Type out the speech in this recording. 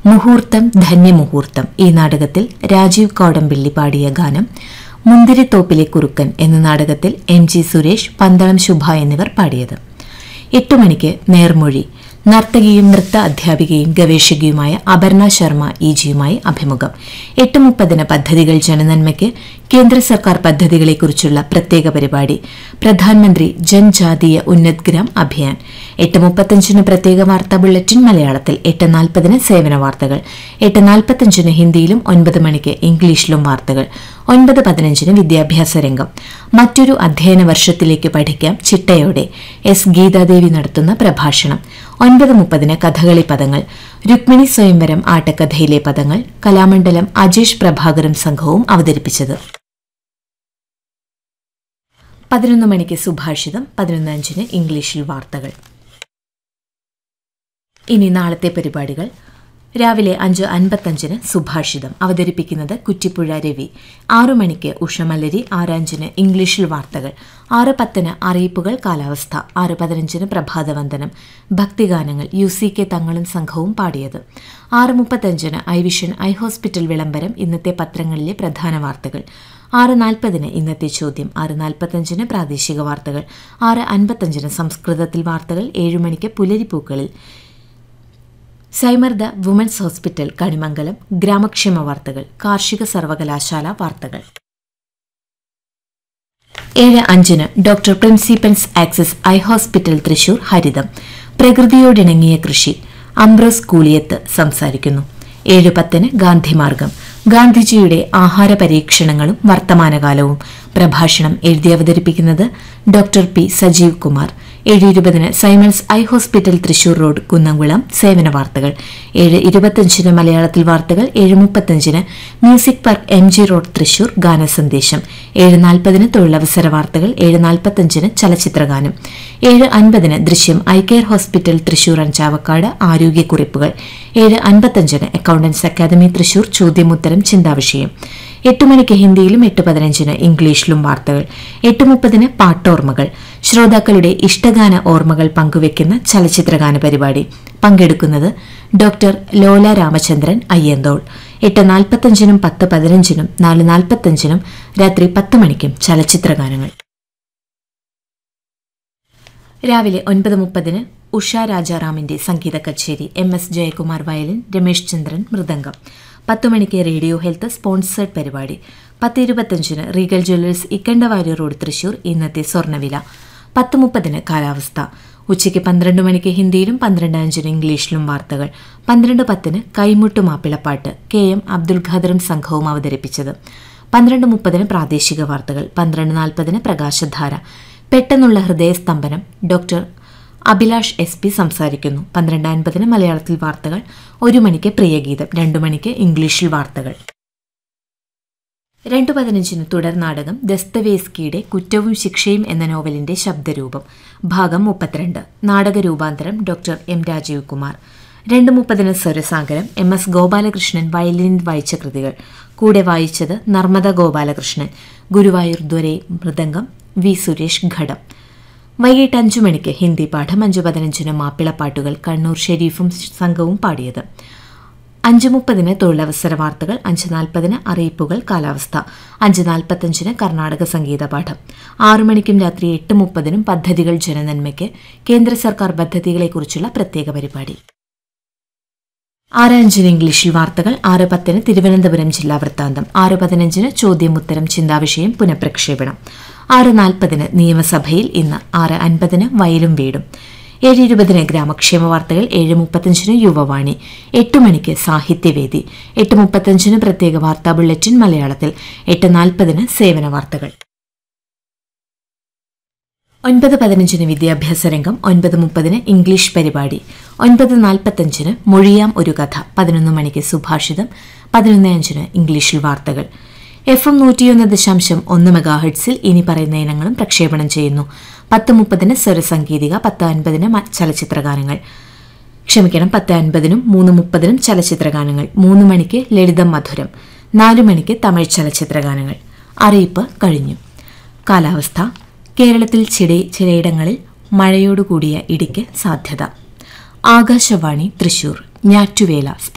മുഹൂർത്തം ധന്യമുഹൂർത്തം ഈ നാടകത്തിൽ രാജീവ് കോടമ്പിള്ളി പാടിയ ഗാനം മുന്തിരിത്തോപ്പിലെ കുറുക്കൻ എന്ന നാടകത്തിൽ എം ജി സുരേഷ് പന്തളം ശുഭ എന്നിവർ പാടിയത് എട്ടു മണിക്ക് നേർമൊഴി നർത്തകിയും നൃത്ത അധ്യാപികയും ഗവേഷകയുമായ അപർണ ശർമ്മ ഇ ജിയുമായി അഭിമുഖം എട്ട് മുപ്പതിന് പദ്ധതികൾ ജനനന്മയ്ക്ക് കേന്ദ്ര സർക്കാർ പദ്ധതികളെക്കുറിച്ചുള്ള പ്രത്യേക പരിപാടി പ്രധാനമന്ത്രി ജൻജാതീയ ഉന്നത് ഗ്രാം അഭിയാൻ എട്ട് മുപ്പത്തഞ്ചിന് പ്രത്യേക വാർത്താ ബുള്ളറ്റിൻ മലയാളത്തിൽ എട്ട് നാൽപ്പതിന് സേവന വാർത്തകൾ എട്ട് നാൽപ്പത്തഞ്ചിന് ഹിന്ദിയിലും ഒൻപത് മണിക്ക് ഇംഗ്ലീഷിലും വാർത്തകൾ ഒൻപത് പതിനഞ്ചിന് വിദ്യാഭ്യാസ രംഗം മറ്റൊരു അധ്യയന വർഷത്തിലേക്ക് പഠിക്കാം ചിട്ടയോടെ എസ് ഗീതാദേവി നടത്തുന്ന പ്രഭാഷണം ഒൻപത് മുപ്പതിന് കഥകളി പദങ്ങൾ രുക്മിണി സ്വയംവരം ആട്ടക്കഥയിലെ പദങ്ങൾ കലാമണ്ഡലം അജേഷ് പ്രഭാകരും സംഘവും അവതരിപ്പിച്ചത് പതിനൊന്ന് മണിക്ക് സുഭാഷിതം പതിനൊന്ന് അഞ്ചിന് ഇംഗ്ലീഷിൽ വാർത്തകൾ ഇനി നാളത്തെ പരിപാടികൾ രാവിലെ അഞ്ച് അൻപത്തഞ്ചിന് സുഭാഷിതം അവതരിപ്പിക്കുന്നത് കുറ്റിപ്പുഴ രവി ആറു മണിക്ക് ഉഷമലരി ആറഞ്ചിന് ഇംഗ്ലീഷിൽ വാർത്തകൾ ആറ് പത്തിന് അറിയിപ്പുകൾ കാലാവസ്ഥ ആറ് പതിനഞ്ചിന് പ്രഭാതവന്ദനം ഭക്തിഗാനങ്ങൾ യു സി കെ തങ്ങളും സംഘവും പാടിയത് ആറ് മുപ്പത്തഞ്ചിന് ഐ വിഷൻ ഐ ഹോസ്പിറ്റൽ വിളംബരം ഇന്നത്തെ പത്രങ്ങളിലെ പ്രധാന വാർത്തകൾ ആറ് നാൽപ്പതിന് ഇന്നത്തെ ചോദ്യം ആറ് നാൽപ്പത്തഞ്ചിന് പ്രാദേശിക വാർത്തകൾ ആറ് അൻപത്തഞ്ചിന് സംസ്കൃതത്തിൽ വാർത്തകൾ ഏഴുമണിക്ക് പുലരിപ്പൂക്കളിൽ സൈമർദ വുമൻസ് ഹോസ്പിറ്റൽ കണിമംഗലം ഗ്രാമക്ഷേമ വാർത്തകൾ കാർഷിക സർവകലാശാല വാർത്തകൾ ഏഴ് അഞ്ചിന് ഡോക്ടർ പ്രിൻസിപ്പൻസ് ആക്സിസ് ഐ ഹോസ്പിറ്റൽ തൃശൂർ ഹരിതം പ്രകൃതിയോടിണങ്ങിയ കൃഷി അംബ്രോസ് കൂലിയത്ത് സംസാരിക്കുന്നു ഏഴ് പത്തിന് ഗാന്ധിമാർഗം ഗാന്ധിജിയുടെ ആഹാര പരീക്ഷണങ്ങളും വർത്തമാനകാലവും പ്രഭാഷണം എഴുതി അവതരിപ്പിക്കുന്നത് ഡോക്ടർ പി സജീവ് കുമാർ ഏഴ് ഇരുപതിന് Simons eye hospital Thrissur road Kunnamkulam സേവന വാർത്തകൾ ഏഴ് ഇരുപത്തഞ്ചിന് മലയാളത്തിൽ വാർത്തകൾ ഏഴ് മുപ്പത്തഞ്ചിന് music park M G road Thrissur ഗാനസന്ദേശം ഏഴ് നാൽപ്പതിന് തൊഴിലവസര വാർത്തകൾ ഏഴ് നാൽപ്പത്തഞ്ചിന് ചലച്ചിത്രഗാനം ഏഴ് അൻപതിന് Drishyam eye care hospital Thrissur അഞ്ചാവക്കാട് ആരോഗ്യക്കുറിപ്പുകൾ ഏഴ് അൻപത്തഞ്ചിന് അക്കൌണ്ടൻസ് അക്കാദമി തൃശൂർ ചോദ്യമുത്തരം ചിന്താവിഷയം എട്ട് മണിക്ക് ഹിന്ദിയിലും എട്ട് പതിനഞ്ചിന് ഇംഗ്ലീഷിലും വാർത്തകൾ എട്ട് മുപ്പതിന് പാട്ടോർമ്മകൾ ശ്രോതാക്കളുടെ ഇഷ്ടഗാന ഓർമ്മകൾ പങ്കുവെക്കുന്ന ചലച്ചിത്രഗാന പരിപാടി പങ്കെടുക്കുന്നത് ഡോക്ടർ ലോല രാമചന്ദ്രൻ അയ്യന്തോൾ എട്ട് നാൽപ്പത്തഞ്ചിനും പത്ത് പതിനഞ്ചിനും നാല് നാൽപ്പത്തഞ്ചിനും രാത്രി പത്ത് മണിക്കും ചലച്ചിത്രഗാനങ്ങൾ രാവിലെ ഒൻപത് മുപ്പതിന് ഉഷ രാജാറാമിന്റെ സംഗീത കച്ചേരി M S Jayakumar violin Ramesh Chandran mridangam പത്ത് മണിക്ക് റേഡിയോ ഹെൽത്ത് സ്പോൺസേഡ് പരിപാടി പത്ത് ഇരുപത്തഞ്ചിന് റീഗൽ ജ്വല്ലേഴ്സ് ഇക്കണ്ടവാരി റോഡ് തൃശൂർ ഇന്നത്തെ സ്വർണ്ണവില പത്ത് മുപ്പതിന് കാലാവസ്ഥ ഉച്ചയ്ക്ക് പന്ത്രണ്ട് മണിക്ക് ഹിന്ദിയിലും പന്ത്രണ്ട് അഞ്ചിന് ഇംഗ്ലീഷിലും വാർത്തകൾ പന്ത്രണ്ട് പത്തിന് കൈമുട്ടു മാപ്പിളപ്പാട്ട് കെ എം അബ്ദുൽ ഖാദറും സംഘവും അവതരിപ്പിച്ചത് പന്ത്രണ്ട് മുപ്പതിന് പ്രാദേശിക വാർത്തകൾ പന്ത്രണ്ട് നാൽപ്പതിന് പ്രകാശധാര പെട്ടെന്നുള്ള ഹൃദയസ്തംഭനം ഡോക്ടർ അഭിലാഷ് എസ് പി സംസാരിക്കുന്നു പന്ത്രണ്ട് അൻപതിന് മലയാളത്തിൽ വാർത്തകൾ ഒരു മണിക്ക് പ്രിയഗീതം രണ്ടു മണിക്ക് ഇംഗ്ലീഷിൽ വാർത്തകൾ രണ്ടു പതിനഞ്ചിന് തുടർ നാടകം ദസ്തവേസ്കിയുടെ കുറ്റവും ശിക്ഷയും എന്ന നോവലിന്റെ ശബ്ദരൂപം ഭാഗം മുപ്പത്തിരണ്ട് നാടക രൂപാന്തരം ഡോക്ടർ എം രാജീവ് കുമാർ രണ്ട് മുപ്പതിന് സ്വരസാഗരം എം എസ് ഗോപാലകൃഷ്ണൻ വയലിനിൽ വായിച്ച കൃതികൾ കൂടെ വായിച്ചത് നർമ്മദ ഗോപാലകൃഷ്ണൻ ഗുരുവായൂർ ദ്വരെ മൃദംഗം വി സുരേഷ് ഘടം വൈകിട്ട് അഞ്ചു മണിക്ക് ഹിന്ദി പാഠം അഞ്ചു പതിനഞ്ചിന് മാപ്പിളപ്പാട്ടുകൾ കണ്ണൂർ ഷെരീഫും സംഘവും പാടിയത് അഞ്ച് മുപ്പതിന് തൊഴിലവസര വാർത്തകൾ അഞ്ച് നാൽപ്പതിന് അറിയിപ്പുകൾ കാലാവസ്ഥ അഞ്ച് നാൽപ്പത്തഞ്ചിന് കർണാടക സംഗീത പാഠം ആറു മണിക്കും രാത്രി എട്ട് മുപ്പതിനും പദ്ധതികൾ ജനനന്മയ്ക്ക് കേന്ദ്ര സർക്കാർ പദ്ധതികളെക്കുറിച്ചുള്ള പ്രത്യേക പരിപാടി ആറ് അഞ്ചിന് ഇംഗ്ലീഷിൽ വാർത്തകൾ ആറ് പത്തിന് തിരുവനന്തപുരം ജില്ലാ വൃത്താന്തം ആറ് പതിനഞ്ചിന് ചോദ്യം ഉത്തരം ചിന്താവിഷയം പുനഃപ്രക്ഷേപണം ആറ് നാൽപ്പതിന് നിയമസഭയിൽ ഇന്ന് ആറ് അൻപതിന് വയലും വീടും ഏഴ് ഇരുപതിന് ഗ്രാമക്ഷേമ വാർത്തകൾ ഏഴ് മുപ്പത്തഞ്ചിന് യുവവാണി എട്ട് മണിക്ക് സാഹിത്യവേദി എട്ട് മുപ്പത്തഞ്ചിന് പ്രത്യേക വാർത്താ ബുള്ളറ്റിൻ മലയാളത്തിൽ എട്ട് നാൽപ്പതിന് സേവന വാർത്തകൾ ഒൻപത് പതിനഞ്ചിന് വിദ്യാഭ്യാസ രംഗം ഒൻപത് മുപ്പതിന് ഇംഗ്ലീഷ് പരിപാടി ഒൻപത് നാൽപ്പത്തഞ്ചിന് മൊഴിയാം ഒരു കഥ പതിനൊന്ന് മണിക്ക് സുഭാഷിതം പതിനൊന്ന് അഞ്ചിന് ഇംഗ്ലീഷിൽ വാർത്തകൾ എഫ് എം നൂറ്റിയൊന്ന് ദശാംശം ഒന്ന് മെഗാഹെഡ്സിൽ ഇനി പറയുന്ന ഇനങ്ങളും പ്രക്ഷേപണം ചെയ്യുന്നു പത്ത് മുപ്പതിന് സ്വരസംഗീതിക പത്ത് അൻപതിന് ചലച്ചിത്രഗാനങ്ങൾ ക്ഷമിക്കണം പത്ത് അൻപതിനും മൂന്ന് മുപ്പതിനും ചലച്ചിത്രഗാനങ്ങൾ മൂന്ന് മണിക്ക് ലളിതം മധുരം നാലു മണിക്ക് തമിഴ് ചലച്ചിത്രഗാനങ്ങൾ അറിയിപ്പ് കഴിഞ്ഞു കാലാവസ്ഥ കേരളത്തിൽ ചില ചിലയിടങ്ങളിൽ മഴയോടുകൂടിയ ഇടിക്ക് സാധ്യത ആകാശവാണി തൃശൂർ ഞാറ്റുവേല